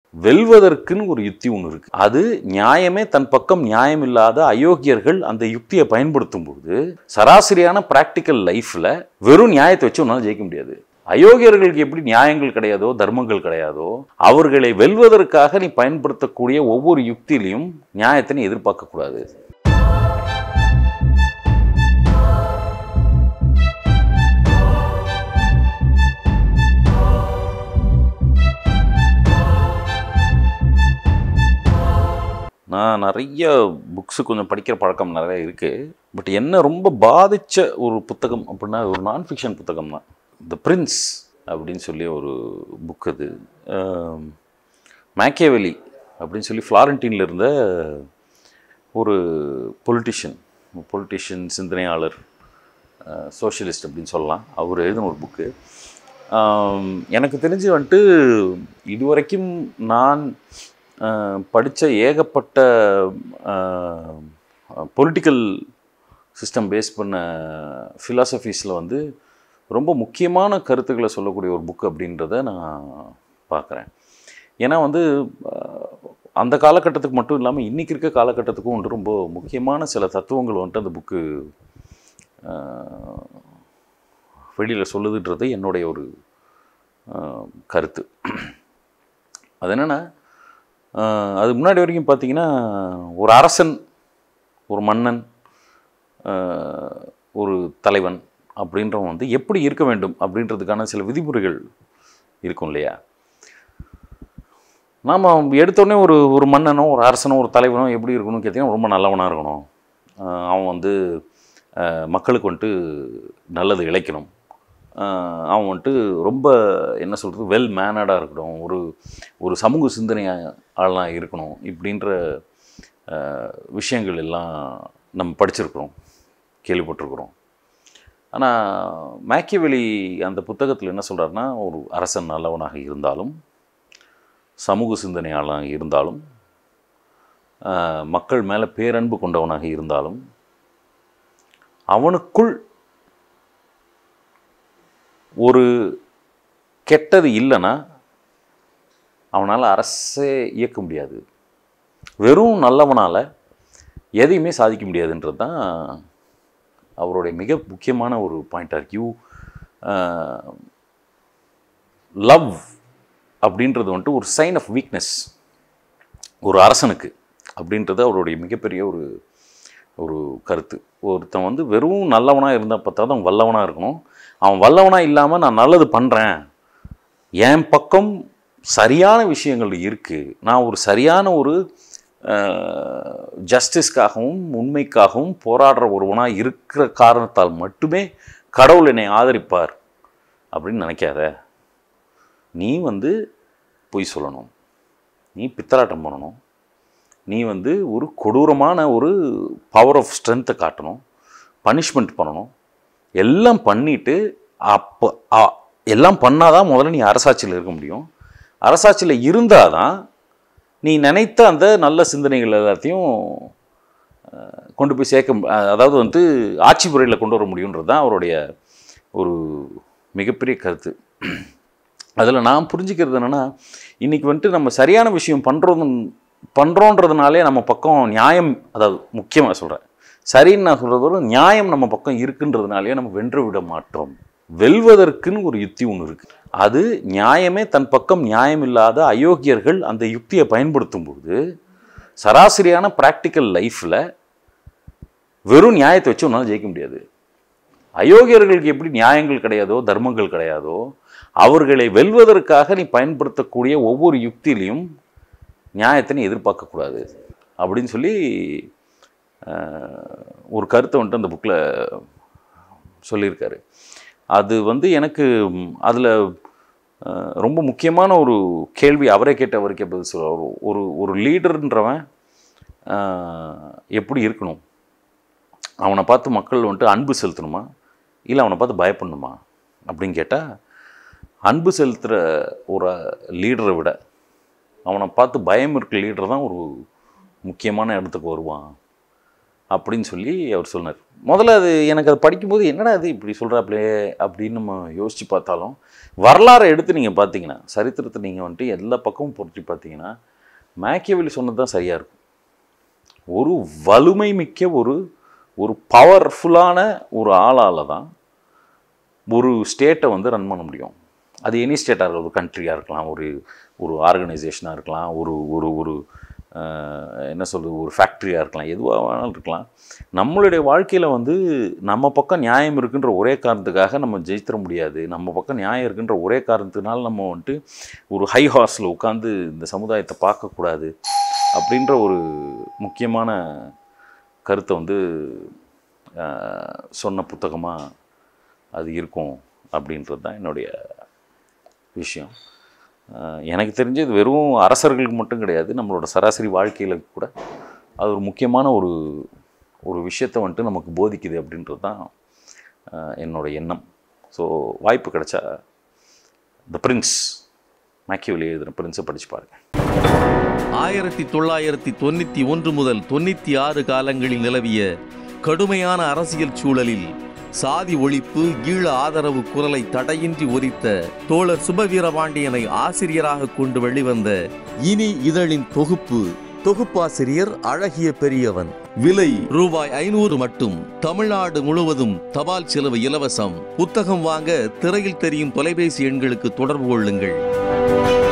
வெல்வதற்குன்னு ஒரு யுக்தி ஒன்று இருக்கு அது நியாயமே தன் பக்கம் நியாயம் இல்லாத அயோக்கியர்கள் அந்த யுக்தியை பயன்படுத்தும் போது சராசரியான பிராக்டிக்கல் லைஃப்ல வெறும் நியாயத்தை வச்சு உன்னால ஜெயிக்க முடியாது அயோக்கியர்களுக்கு எப்படி நியாயங்கள் கிடையாதோ தர்மங்கள் கிடையாதோ அவர்களை வெல்வதற்காக நீ பயன்படுத்தக்கூடிய ஒவ்வொரு யுக்தியிலையும் நியாயத்தை நீ எதிர்பார்க்க கூடாது நான் நிறைய புக்ஸு கொஞ்சம் படிக்கிற பழக்கம் நிறைய இருக்குது பட் என்ன ரொம்ப பாதித்த ஒரு புத்தகம் அப்படின்னா அது ஒரு நான் ஃபிக்ஷன் புத்தகம் தான் த பிரின்ஸ் அப்படின்னு சொல்லி ஒரு புக் அது மேக்கேவெலி அப்படின்னு சொல்லி ஃப்ளாரண்டீனில் இருந்த ஒரு பொலிட்டிஷியன் பொலிட்டிஷியன் சிந்தனையாளர் சோஷியலிஸ்ட் அப்படின்னு சொல்லலாம் அவர் எழுதின ஒரு புக்கு எனக்கு தெரிஞ்சு வந்துட்டு இதுவரைக்கும் நான் படித்த ஏகப்பட்ட பொலிட்டிக்கல் சிஸ்டம் பேஸ் பண்ண ஃபிலாசபிஸில் வந்து ரொம்ப முக்கியமான கருத்துக்களை சொல்லக்கூடிய ஒரு புக் அப்படின்றத நான் பார்க்குறேன் ஏன்னா வந்து அந்த காலகட்டத்துக்கு மட்டும் இல்லாமல் இன்றைக்கி இருக்க காலகட்டத்துக்கும் வந்துட்டு ரொம்ப முக்கியமான சில தத்துவங்கள் வந்துட்டு அந்த புக்கு வெளியில் சொல்லுதுன்றது என்னுடைய ஒரு கருத்து அது என்னென்னா அது முன்னாடி வரைக்கும் பார்த்தீங்கன்னா ஒரு அரசன் ஒரு மன்னன் ஒரு தலைவன் அப்படின்றவன் வந்து எப்படி இருக்க வேண்டும் அப்படின்றதுக்கான சில விதிமுறைகள் இருக்கும் இல்லையா நாம் எடுத்தோடனே ஒரு ஒரு மன்னனோ ஒரு அரசனோ ஒரு தலைவனோ எப்படி இருக்கணும்னு கேட்டிங்கன்னா ரொம்ப நல்லவனாக இருக்கணும் அவன் வந்து மக்களுக்கு வந்துட்டு நல்லது இழைக்கணும் அவன் வந்துட்டு ரொம்ப என்ன சொல்கிறது வெல் மேனர்டாக இருக்கணும் ஒரு ஒரு சமூக சிந்தனை ஆளாக இருக்கணும் இப்படின்ற விஷயங்கள் எல்லாம் நம்ம படிச்சிருக்கிறோம் கேள்விப்பட்டிருக்கிறோம் ஆனால் மேக்கியவெளி அந்த புத்தகத்தில் என்ன சொல்கிறாருன்னா ஒரு அரசன் நல்லவனாக இருந்தாலும் சமூக சிந்தனையாளனாக இருந்தாலும் மக்கள் மேலே பேரன்பு கொண்டவனாக இருந்தாலும் அவனுக்குள் ஒரு கெட்டது இல்லைன்னா அவனால் அரசே இயக்க முடியாது வெறும் நல்லவனால் எதையுமே சாதிக்க முடியாதுன்றது தான் அவருடைய மிக முக்கியமான ஒரு பாயிண்டாக இருக்கு யூ லவ் அப்படின்றது வந்துட்டு ஒரு சைன் ஆஃப் வீக்னஸ் ஒரு அரசனுக்கு அப்படின்றது அவருடைய மிகப்பெரிய ஒரு ஒரு கருத்து ஒருத்தன் வந்து வெறும் நல்லவனாக இருந்தால் பார்த்தா தான் வல்லவனாக இருக்கணும் அவன் வல்லவனாக இல்லாமல் நான் நல்லது பண்ணுறேன் என் பக்கம் சரியான விஷயங்கள் இருக்குது நான் ஒரு சரியான ஒரு ஜஸ்டிஸ்க்காகவும் உண்மைக்காகவும் போராடுற ஒருவனாக இருக்கிற காரணத்தால் மட்டுமே கடவுள் என்னை ஆதரிப்பார் அப்படின்னு நினைக்காத நீ வந்து பொய் சொல்லணும் நீ பித்தலாட்டம் பண்ணணும் நீ வந்து ஒரு கொடூரமான ஒரு பவர் ஆஃப் ஸ்ட்ரென்த்தை காட்டணும் பனிஷ்மெண்ட் பண்ணணும் எல்லாம் பண்ணிவிட்டு அப்போ எல்லாம் பண்ணாதான் முதல்ல நீ அரசாட்சியில் இருக்க முடியும் அரசாட்சியில் இருந்தால் தான் நீ நினைத்த அந்த நல்ல சிந்தனைகள் எல்லாத்தையும் கொண்டு போய் சேர்க்க அதாவது வந்து ஆட்சி முறையில் கொண்டு வர முடியுன்றது தான் அவருடைய ஒரு மிகப்பெரிய கருத்து அதில் நான் புரிஞ்சுக்கிறது என்னென்னா இன்றைக்கி வந்துட்டு நம்ம சரியான விஷயம் பண்ணுறது பண்ணுறோன்றதுனாலே நம்ம பக்கம் நியாயம் அதாவது முக்கியமாக சொல்கிறேன் சரின்னு நான் சொல்கிறதோட நியாயம் நம்ம பக்கம் இருக்குன்றதுனாலே நம்ம வென்று விட மாட்டோம் வெல்வதற்குன்னு ஒரு யுக்தி ஒன்று இருக்குது அது நியாயமே தன் பக்கம் நியாயம் இல்லாத அயோக்கியர்கள் அந்த யுக்தியை பயன்படுத்தும் போது சராசரியான ப்ராக்டிக்கல் லைஃப்பில் வெறும் நியாயத்தை வச்சு உன்னால் ஜெயிக்க முடியாது அயோக்கியர்களுக்கு எப்படி நியாயங்கள் கிடையாதோ தர்மங்கள் கிடையாதோ அவர்களை வெல்வதற்காக நீ பயன்படுத்தக்கூடிய ஒவ்வொரு யுக்தியிலையும் நியாயத்தை நீ எதிர்பார்க்கக்கூடாது அப்படின்னு சொல்லி ஒரு கருத்தை வந்துட்டு அந்த புக்கில் சொல்லியிருக்காரு அது வந்து எனக்கு அதில் ரொம்ப முக்கியமான ஒரு கேள்வி அவரே கேட்ட அவருக்கே பதில் சொல்ல ஒரு ஒரு லீடர்ன்றவன் எப்படி இருக்கணும் அவனை பார்த்து மக்கள் வந்துட்டு அன்பு செலுத்தணுமா இல்லை அவனை பார்த்து பயப்படணுமா அப்படின்னு கேட்டால் அன்பு செலுத்துகிற ஒரு லீடரை விட அவனை பார்த்து பயம் இருக்க லீடர் தான் ஒரு முக்கியமான இடத்துக்கு வருவான் அப்படின்னு சொல்லி அவர் சொன்னார் முதல்ல அது எனக்கு அது படிக்கும்போது என்னடா அது இப்படி சொல்கிறாப்லே அப்படின்னு நம்ம யோசித்து பார்த்தாலும் வரலாறை எடுத்து நீங்கள் பார்த்தீங்கன்னா சரித்திரத்தை நீங்கள் வந்துட்டு எல்லா பக்கமும் பொருத்தி பார்த்தீங்கன்னா மேக்கியவெளி சொன்னது தான் சரியாக இருக்கும் ஒரு வலிமை மிக்க ஒரு ஒரு பவர்ஃபுல்லான ஒரு ஆளால் தான் ஒரு ஸ்டேட்டை வந்து ரன் பண்ண முடியும் அது எனி ஸ்டேட்டாக இருக்கலாம் ஒரு கண்ட்ரியாக இருக்கலாம் ஒரு ஒரு ஆர்கனைசேஷனாக இருக்கலாம் ஒரு ஒரு ஒரு அஹ், என்ன சொல்கிறது ஒரு ஃபேக்ட்ரியாக இருக்கலாம் எதுவாக வேணாலும் இருக்கலாம் நம்மளுடைய வாழ்க்கையில் வந்து நம்ம பக்கம் நியாயம் இருக்குன்ற ஒரே காரணத்துக்காக நம்ம ஜெயித்திட முடியாது நம்ம பக்கம் நியாயம் இருக்குன்ற ஒரே காரணத்தினால நம்ம வந்துட்டு ஒரு ஹை ஹார்ஸில் உட்காந்து இந்த சமுதாயத்தை பார்க்கக்கூடாது அப்படின்ற ஒரு முக்கியமான கருத்தை வந்து அஹ், சொன்ன புத்தகமாக அது இருக்கும் அப்படின்றது தான் என்னுடைய விஷயம் அஹ் எனக்கு தெரிஞ்சு இது வெறும் அரசர்களுக்கு மட்டும் கிடையாது நம்மளோட சராசரி வாழ்க்கையில் கூட அது ஒரு முக்கியமான ஒரு ஒரு விஷயத்தை வந்துட்டு நமக்கு போதிக்குது அப்படின்றது தான் அஹ் என்னோட எண்ணம் ஸோ வாய்ப்பு கிடைச்சா த பிரின்ஸ் மேக்கியவலி எழுதுகிற பிரின்ஸை படித்து பாருங்க ஆயிரத்தி தொள்ளாயிரத்தி தொண்ணூத்தி ஒன்று முதல் தொண்ணூத்தி ஆறு காலங்களில் நிலவிய கடுமையான அரசியல் சூழலில் சாதி ஒழிப்பு ஈழ ஆதரவு குரலை தடையின்றி ஒலித்த தோழர் சுபவீரபாண்டியனை ஆசிரியராக கொண்டு வெளிவந்த இனி இதழின் தொகுப்பு தொகுப்பாசிரியர் அழகிய பெரியவன் விலை ரூபாய் ஐநூறு மட்டும் தமிழ்நாடு முழுவதும் தபால் செலவு இலவசம் புத்தகம் வாங்க திரையில் தெரியும் தொலைபேசி எண்களுக்கு தொடர்பு கொள்ளுங்கள்